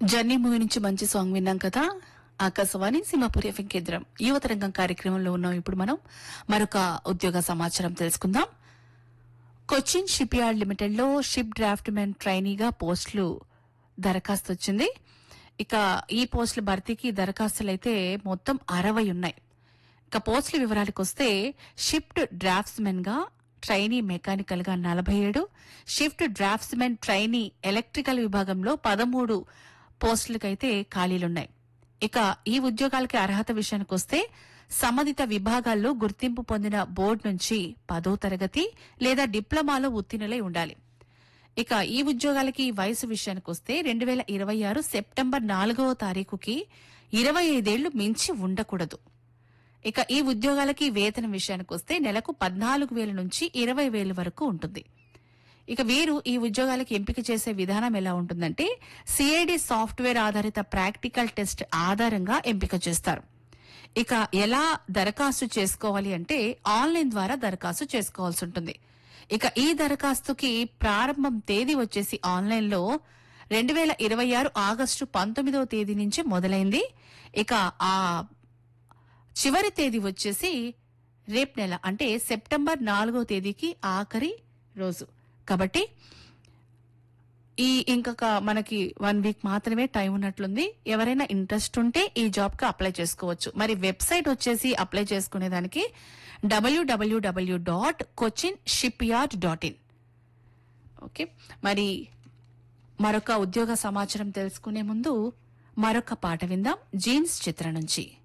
journey movie నుంచి మంచి song విన్నాం కదా ఆకాశవాణి సింహపురి ఎఫ్ఎం కేంద్రం యువతరంగం కార్యక్రమంలో ఉన్నాం ఇప్పుడు మనం మరొక ఉద్యోగ సమాచారం తెలుసుకుందాం కొచ్చిన్ షిప్ యార్డ్ లిమిటెడ్ లో షిప్ డ్రాఫ్ట్ మెన్ ట్రైనీగా పోస్టులు దరఖాస్తు వచ్చింది ఇక ఈ పోస్టుల భర్తీకి దరఖాస్తులు అయితే మొత్తం అరవై ఉన్నాయి ఇక పోస్టుల వివరాలకు వస్తే షిఫ్ట్ డ్రాఫ్ట్స్మెన్ గా ట్రైనీ మెకానికల్ గా నలభై ఏడు షిఫ్ట్ డ్రాఫ్ట్స్మెన్ ట్రైనీ ఎలక్ట్రికల్ విభాగంలో పదమూడు పోస్టులకైతే ఖాళీలున్నాయి ఇక ఈ ఉద్యోగాలకి అర్హత విషయానికి వస్తే సంబంధిత విభాగాల్లో గుర్తింపు పొందిన బోర్డు నుంచి పదో తరగతి లేదా డిప్లొమాలో ఉత్తీర్ణులై ఉండాలి ఇక ఈ ఉద్యోగాలకి వయసు విషయానికి వస్తే రెండు వేల ఇరవై ఆరు సెప్టెంబర్ నాలుగవ తారీఖుకి ఇరవై ఐదేళ్లు మించి ఉండకూడదు ఇక ఈ ఉద్యోగాలకి వేతనం విషయానికి వస్తే నెలకు పద్నాలుగు వేల నుంచి ఇరవై వేల వరకు ఉంటుంది ఇక వీరు ఈ ఉద్యోగాలకు ఎంపిక చేసే విధానం ఎలా ఉంటుందంటే సిఐడి సాఫ్ట్వేర్ ఆధారిత ప్రాక్టికల్ టెస్ట్ ఆధారంగా ఎంపిక చేస్తారు ఇక ఎలా దరఖాస్తు చేసుకోవాలి అంటే ఆన్లైన్ ద్వారా దరఖాస్తు చేసుకోవాల్సి ఉంటుంది ఇక ఈ దరఖాస్తుకి ప్రారంభం తేదీ వచ్చేసి ఆన్లైన్ లో రెండు వేల ఇరవై ఆరు ఆగస్టు పంతొమ్మిదవ తేదీ నుంచి మొదలైంది ఇక ఆ చివరి తేదీ వచ్చేసి రేపు నెల అంటే సెప్టెంబర్ నాలుగో తేదీకి ఆఖరి రోజు కాబట్టి ఈ ఇంకొక మనకి వన్ వీక్ మాత్రమే టైం ఉన్నట్లుంది ఎవరైనా ఇంట్రెస్ట్ ఉంటే ఈ జాబ్ కి అప్లై చేసుకోవచ్చు మరి వెబ్సైట్ వచ్చేసి అప్లై చేసుకునేదానికి WWW dot Cochin shipyard dot in okay మరి మరొక ఉద్యోగ సమాచారం తెలుసుకునే ముందు మరొక పాట విందాం జీన్స్ చిత్రం నుంచి